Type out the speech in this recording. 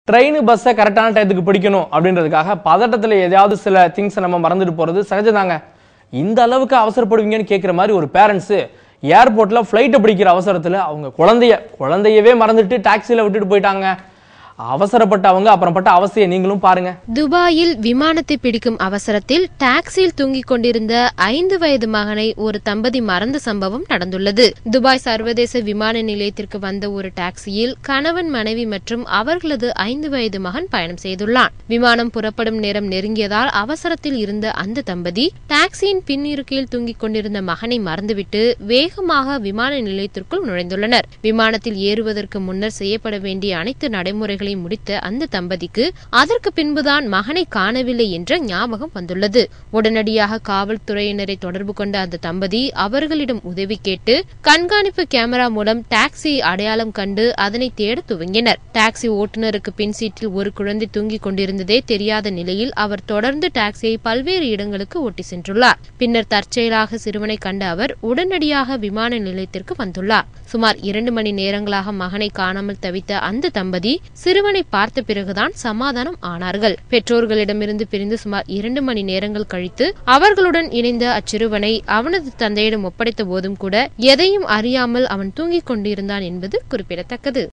train பஸ்ஸை கரெக்டான டயத்துக்கு பிடிக்கணும் அப்படின்றதுக்காக பதட்டத்தில் எதையாவது சில திங்ஸை நம்ம மறந்துட்டு போகிறது சகஜதாங்க இந்த அளவுக்கு அவசரப்படுவீங்கன்னு கேட்குற மாதிரி ஒரு பேரண்ட்ஸு ஏர்போர்ட்டில் ஃப்ளைட்டை பிடிக்கிற அவசரத்தில் அவங்க குழந்தைய குழந்தையவே மறந்துட்டு டாக்ஸியில் விட்டுட்டு போயிட்டாங்க அவசரப்பட்டவங்க அப்புறப்பட்ட அவசியம் நீங்களும் பாருங்க துபாயில் விமானத்தை பிடிக்கும் அவசரத்தில் டாக்ஸியில் தூங்கிக் கொண்டிருந்த ஐந்து வயது மகனை ஒரு தம்பதி மறந்த சம்பவம் நடந்துள்ளது துபாய் சர்வதேச விமான நிலையத்திற்கு வந்த ஒரு டாக்ஸியில் கணவன் மனைவி மற்றும் அவர்களது ஐந்து வயது மகன் பயணம் செய்துள்ளான் விமானம் புறப்படும் நேரம் நெருங்கியதால் அவசரத்தில் இருந்த அந்த தம்பதி டாக்ஸியின் பின் இருக்கையில் தூங்கிக் கொண்டிருந்த மகனை மறந்துவிட்டு வேகமாக விமான நிலையத்திற்குள் நுழைந்துள்ளனர் விமானத்தில் ஏறுவதற்கு முன்னர் செய்யப்பட வேண்டிய அனைத்து நடைமுறைகளையும் முடித்த அந்த தம்பதிக்கு அதற்கு பின்புதான் மகனை காணவில்லை என்ற ஞாபகம் வந்துள்ளது உடனடியாக காவல்துறையினரை தொடர்பு கொண்ட அந்த தம்பதி அவர்களிடம் உதவி கேட்டு கண்காணிப்பு கேமரா மூலம் டாக்ஸியை அடையாளம் கண்டு அதனை தேட துவங்கினர் டாக்ஸி ஓட்டுநருக்கு பின் சீட்டில் ஒரு குழந்தை தூங்கிக் கொண்டிருந்ததே தெரியாத நிலையில் அவர் தொடர்ந்து டாக்ஸியை பல்வேறு இடங்களுக்கு ஓட்டி சென்றுள்ளார் பின்னர் தற்செயலாக சிறுவனை கண்ட அவர் உடனடியாக விமான நிலையத்திற்கு வந்துள்ளார் சுமார் இரண்டு மணி நேரங்களாக மகனை காணாமல் தவித்த அந்த தம்பதி சிறுவனை பார்த்த பிறகுதான் சமாதானம் ஆனார்கள் பெற்றோர்களிடமிருந்து பிரிந்து சுமார் இரண்டு மணி நேரங்கள் கழித்து அவர்களுடன் இணைந்த அச்சிறுவனை அவனது தந்தையிடம் ஒப்படைத்த போதும் கூட எதையும் அறியாமல் அவன் தூங்கிக் கொண்டிருந்தான் என்பது குறிப்பிடத்தக்கது